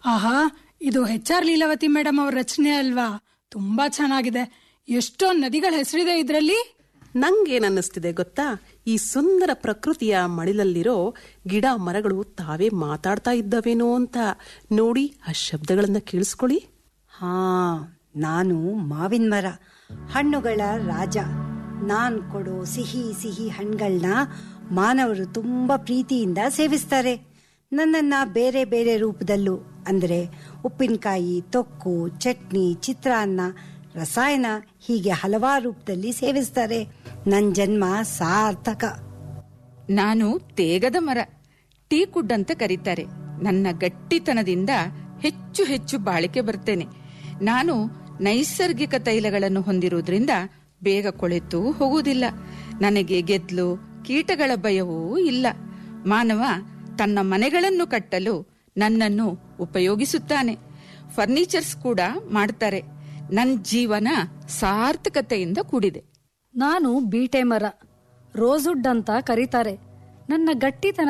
ಆಹಾ ಇದು H R Leelavathi madam ಅವ್ರ ರಚನೆ ಅಲ್ವಾ ತುಂಬಾ ಚೆನ್ನಾಗಿದೆ ಎಷ್ಟೋ ನದಿಗಳ ಹೆಸರಿದೆ ಇದ್ರಲ್ಲಿ ನಂಗೇನ್ ಅನ್ನಿಸ್ತಿದೆ ಗೊತ್ತಾ ಈ ಸುಂದರ ಪ್ರಕೃತಿಯ ಮಡಿಲಲ್ಲಿರೋ ಗಿಡ ಮರಗಳು ತಾವೇ ಮಾತಾಡ್ತಾ ಇದ್ದವೇನೋ ಅಂತ ನೋಡಿ ಆ ಶಬ್ದಗಳನ್ನ ಕೇಳಿಸ್ಕೊಳ್ಳಿ ಹಾ ನಾನು ಮಾವಿನ ಮರ ಹಣ್ಣುಗಳ ರಾಜ ನಾನ್ ಕೊಡೋ ಸಿಹಿ ಸಿಹಿ ಹಣ್ಣುಗಳನ್ನ ಮಾನವರು ತುಂಬಾ ಪ್ರೀತಿಯಿಂದ ಸೇವಿಸ್ತಾರೆ ನನ್ನನ್ನ ಬೇರೆ ಬೇರೆ ರೂಪದಲ್ಲೂ ಅಂದ್ರೆ ಉಪ್ಪಿನಕಾಯಿ ತೊಕ್ಕು ಚಟ್ನಿ ಚಿತ್ರಾನ್ನ ರಸಾಯನ ಹೀಗೆ ಹಲವಾರು ರೂಪದಲ್ಲಿ ಸೇವಿಸ್ತಾರೆ ನನ್ನ ಜನ್ಮ ಸಾರ್ಥಕ ನಾನು ತೇಗದ ಮರ ಟೀ ಕುಡ್ ಅಂತ ಕರೀತಾರೆ ನನ್ನ ಗಟ್ಟಿತನದಿಂದ ಹೆಚ್ಚು ಹೆಚ್ಚು ಬಾಳಿಕೆ ಬರ್ತೇನೆ ನಾನು ನೈಸರ್ಗಿಕ ತೈಲಗಳನ್ನು ಹೊಂದಿರುವುದರಿಂದ ಬೇಗ ಕೊಳೆತು ಹೋಗುವುದಿಲ್ಲ ನನಗೆ ಗೆದ್ಲು ಕೀಟಗಳ ಭಯವೂ ಇಲ್ಲ ಮಾನವ ತನ್ನ ಮನೆಗಳನ್ನು ಕಟ್ಟಲು ನನ್ನನ್ನು ಉಪಯೋಗಿಸುತ್ತಾನೆ ಫರ್ನಿಚರ್ಸ್ ಕೂಡ ಮಾಡ್ತಾರೆ ನನ್ನ ಜೀವನ ಸಾರ್ಥಕತೆಯಿಂದ ಕೂಡಿದೆ ನಾನು ಬೀಟೆ ಮರ ರೋಸುಡ್ ಅಂತ ಕರೀತಾರೆ ನನ್ನ ಗಟ್ಟಿತನ